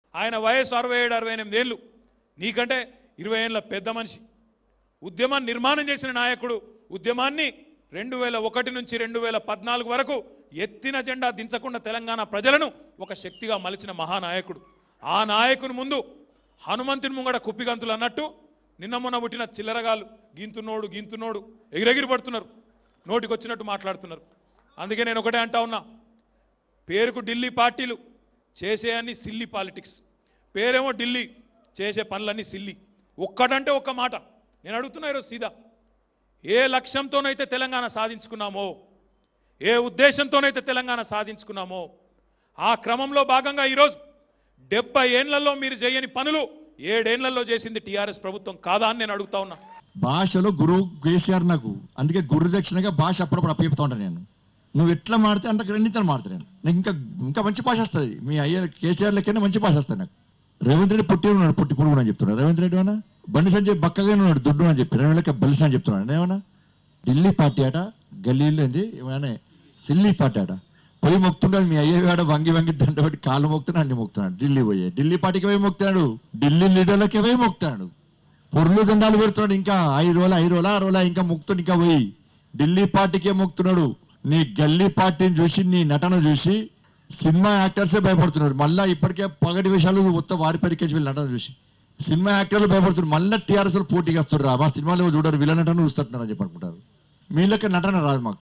ఆయన వయసు అరవై ఏడు అరవై ఎనిమిది ఏళ్ళు నీకంటే ఇరవై ఏళ్ళ పెద్ద మనిషి ఉద్యమాన్ని నిర్మాణం చేసిన నాయకుడు ఉద్యమాన్ని రెండు వేల ఒకటి నుంచి రెండు వేల పద్నాలుగు వరకు ఎత్తిన జెండా దించకుండా తెలంగాణ ప్రజలను ఒక శక్తిగా మలిచిన మహానాయకుడు ఆ నాయకుని ముందు హనుమంతుని ముంగడ కుప్పిగంతులు అన్నట్టు నిన్న మొన్న పుట్టిన చిల్లరగాళ్ళు గింతున్నోడు గింతున్నోడు ఎగిరెగిరి పడుతున్నారు నోటికి వచ్చినట్టు మాట్లాడుతున్నారు అందుకే నేను ఒకటే అంటా ఉన్నా పేరుకు ఢిల్లీ పార్టీలు చేసే అన్ని సిల్లి పాలిటిక్స్ పేరేమో ఢిల్లీ చేసే పనులన్నీ సిల్లి ఒక్కటంటే ఒక్క మాట నేను అడుగుతున్నా ఈరోజు సీదా ఏ లక్ష్యంతోనైతే తెలంగాణ సాధించుకున్నామో ఏ ఉద్దేశంతోనైతే తెలంగాణ సాధించుకున్నామో ఆ క్రమంలో భాగంగా ఈరోజు డెబ్బై ఏండ్లలో మీరు చేయని పనులు ఏడేళ్లలో చేసింది టీఆర్ఎస్ ప్రభుత్వం కాదా అని నేను అడుగుతా ఉన్నా భాషలో గురువు కేసీఆర్ నాకు అందుకే గురు దక్షిణగా భాష అప్పుడప్పుడు అప్పచెప్తా ఉంటాను నేను నువ్వు ఎట్లా మాడితే అంటే రెండింతలు మాడతా నేను నాకు ఇంకా ఇంకా మంచి భాష వస్తుంది మీ అయ్య కేసీఆర్ లెక్కనే మంచి భాష వస్తుంది నాకు రేవంత్ రెడ్డి పుట్టి ఉన్నాడు పుట్టి పురుగు అని చెప్తున్నాడు రేవంత్ రెడ్డి ఏమన్నా బండి సంజయ్ బక్కగా ఉన్నాడు దుడ్డు అని చెప్పి రేవంత్ లెక్క బలిసి అని చెప్తున్నాడు ఏమన్నా ఢిల్లీ పార్టీ అట గల్లీలో ఏంది ఏమన్నా సిల్లీ పార్టీ అట పోయి మొక్తుంటాడు మీ అయ్య వాడ వంగి వంగి దండ పెట్టి కాళ్ళు మొక్తున్నాడు అన్ని మొక్తున్నాడు ఢిల్లీ పోయి ఢిల్లీ పార్టీకి పోయి మొక్తున్నాడు ఢిల్లీ లీడర్లకి పోయి మొక్తున్నాడు పొర్లు దండాలు పెడుతున్నాడు ఇంకా ఐదు రోజులు ఐదు రోజులు ఆరు రోజులు ఇంకా మొక్కుతాడు ఇంకా పోయి ఢిల్లీ పార్టీకే మొక్కుతున్నాడు నీ గల్లీ పార్టీని చూసి నీ నటన చూసి సినిమా యాక్టర్సే భయపడుతున్నారు మళ్ళా ఇప్పటికే పగటి విషయాలు మొత్తం వారి పరికేసి వీళ్ళ నటన చూసి సినిమా యాక్టర్లు భయపడుతున్నారు మళ్ళీ టీఆర్ఎస్ పోటీకి వస్తున్నారు మా సినిమాలు ఎవరు చూడరు వీళ్ళ నటన చూస్తున్నారు అని చెప్పి అనుకుంటారు మీళ్ళకి నటన రాదు మాకు